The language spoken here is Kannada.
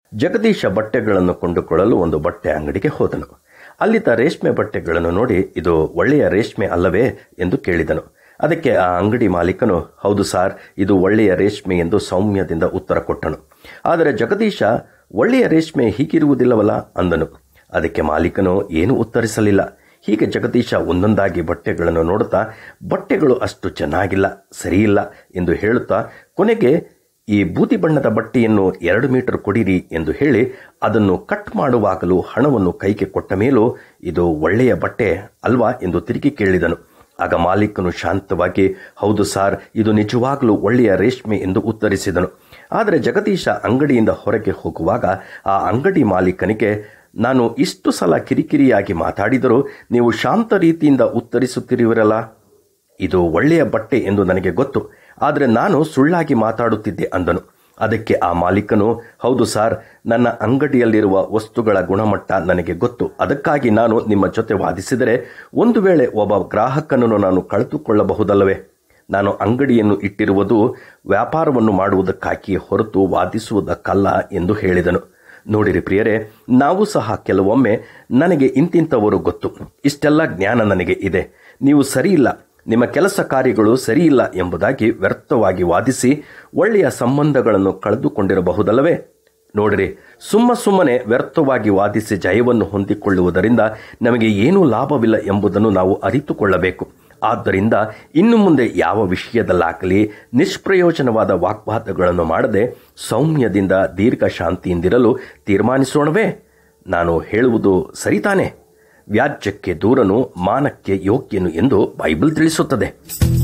ಜಗದೀಶ ಬಟ್ಟೆಗಳನ್ನು ಕೊಂಡುಕೊಳ್ಳಲು ಒಂದು ಬಟ್ಟೆ ಅಂಗಡಿಗೆ ಹೋದನು ಅಲ್ಲಿದ್ದ ರೇಷ್ಮೆ ಬಟ್ಟೆಗಳನ್ನು ನೋಡಿ ಇದು ಒಳ್ಳೆಯ ರೇಷ್ಮೆ ಅಲ್ಲವೇ ಎಂದು ಕೇಳಿದನು ಅದಕ್ಕೆ ಆ ಅಂಗಡಿ ಮಾಲೀಕನು ಹೌದು ಸಾರ್ ಇದು ಒಳ್ಳೆಯ ರೇಷ್ಮೆ ಎಂದು ಸೌಮ್ಯದಿಂದ ಉತ್ತರ ಕೊಟ್ಟನು ಆದರೆ ಜಗದೀಶ ಒಳ್ಳೆಯ ರೇಷ್ಮೆ ಹೀಗಿರುವುದಿಲ್ಲವಲ್ಲ ಅಂದನು ಅದಕ್ಕೆ ಮಾಲೀಕನು ಏನೂ ಉತ್ತರಿಸಲಿಲ್ಲ ಹೀಗೆ ಜಗದೀಶ ಒಂದೊಂದಾಗಿ ಬಟ್ಟೆಗಳನ್ನು ನೋಡುತ್ತಾ ಬಟ್ಟೆಗಳು ಅಷ್ಟು ಚೆನ್ನಾಗಿಲ್ಲ ಸರಿಯಿಲ್ಲ ಎಂದು ಹೇಳುತ್ತಾ ಕೊನೆಗೆ ಈ ಬೂದಿ ಬಣ್ಣದ ಬಟ್ಟೆಯನ್ನು ಎರಡು ಮೀಟರ್ ಕೊಡಿರಿ ಎಂದು ಹೇಳಿ ಅದನ್ನು ಕಟ್ ಮಾಡುವಾಗಲೂ ಹಣವನ್ನು ಕೈಗೆ ಕೊಟ್ಟ ಮೇಲೂ ಇದು ಒಳ್ಳೆಯ ಬಟ್ಟೆ ಅಲ್ವಾ ಎಂದು ತಿರುಗಿ ಕೇಳಿದನು ಆಗ ಮಾಲೀಕನು ಶಾಂತವಾಗಿ ಹೌದು ಸಾರ್ ಇದು ನಿಜವಾಗಲೂ ಒಳ್ಳೆಯ ರೇಷ್ಮೆ ಎಂದು ಉತ್ತರಿಸಿದನು ಆದರೆ ಜಗದೀಶ ಅಂಗಡಿಯಿಂದ ಹೊರಗೆ ಹೋಗುವಾಗ ಆ ಅಂಗಡಿ ಮಾಲೀಕನಿಗೆ ನಾನು ಇಷ್ಟು ಸಲ ಕಿರಿಕಿರಿಯಾಗಿ ಮಾತಾಡಿದರೂ ನೀವು ಶಾಂತ ರೀತಿಯಿಂದ ಉತ್ತರಿಸುತ್ತಿರುವಿರಲ್ಲ ಇದು ಒಳ್ಳೆಯ ಬಟ್ಟೆ ಎಂದು ನನಗೆ ಗೊತ್ತು ಆದರೆ ನಾನು ಸುಳ್ಳಾಗಿ ಮಾತಾಡುತ್ತಿದ್ದೆ ಅಂದನು ಅದಕ್ಕೆ ಆ ಮಾಲೀಕನು ಹೌದು ಸಾರ್ ನನ್ನ ಅಂಗಡಿಯಲ್ಲಿರುವ ವಸ್ತುಗಳ ಗುಣಮಟ್ಟ ನನಗೆ ಗೊತ್ತು ಅದಕ್ಕಾಗಿ ನಾನು ನಿಮ್ಮ ಜೊತೆ ವಾದಿಸಿದರೆ ಒಂದು ವೇಳೆ ಒಬ್ಬ ಗ್ರಾಹಕನನ್ನು ನಾನು ಕಳೆದುಕೊಳ್ಳಬಹುದಲ್ಲವೇ ನಾನು ಅಂಗಡಿಯನ್ನು ಇಟ್ಟಿರುವುದು ವ್ಯಾಪಾರವನ್ನು ಮಾಡುವುದಕ್ಕಾಗಿ ಹೊರತು ವಾದಿಸುವುದಕ್ಕಲ್ಲ ಎಂದು ಹೇಳಿದನು ನೋಡಿರಿ ಪ್ರಿಯರೇ ನಾವು ಸಹ ಕೆಲವೊಮ್ಮೆ ನನಗೆ ಇಂತಿಂಥವರು ಗೊತ್ತು ಇಷ್ಟೆಲ್ಲ ಜ್ಞಾನ ನನಗೆ ಇದೆ ನೀವು ಸರಿಯಿಲ್ಲ ನಿಮ್ಮ ಕೆಲಸ ಕಾರ್ಯಗಳು ಸರಿಯಿಲ್ಲ ಎಂಬುದಾಗಿ ವ್ಯರ್ಥವಾಗಿ ವಾದಿಸಿ ಒಳ್ಳೆಯ ಸಂಬಂಧಗಳನ್ನು ಕಳೆದುಕೊಂಡಿರಬಹುದಲ್ಲವೇ ನೋಡಿರಿ ಸುಮ್ಮ ಸುಮ್ಮನೆ ವ್ಯರ್ಥವಾಗಿ ವಾದಿಸಿ ಜಯವನ್ನು ಹೊಂದಿಕೊಳ್ಳುವುದರಿಂದ ನಮಗೆ ಏನೂ ಲಾಭವಿಲ್ಲ ಎಂಬುದನ್ನು ನಾವು ಅರಿತುಕೊಳ್ಳಬೇಕು ಆದ್ದರಿಂದ ಇನ್ನು ಮುಂದೆ ಯಾವ ವಿಷಯದಲ್ಲಾಗಲಿ ನಿಷ್ಪ್ರಯೋಜನವಾದ ವಾಗ್ವಾದಗಳನ್ನು ಮಾಡದೆ ಸೌಮ್ಯದಿಂದ ದೀರ್ಘ ಶಾಂತಿಯಿಂದಿರಲು ತೀರ್ಮಾನಿಸೋಣವೇ ನಾನು ಹೇಳುವುದು ಸರಿತಾನೆ ವ್ಯಾಜ್ಯಕ್ಕೆ ದೂರನು ಮಾನಕ್ಕೆ ಯೋಗ್ಯನು ಎಂದು ಬೈಬಲ್ ತಿಳಿಸುತ್ತದೆ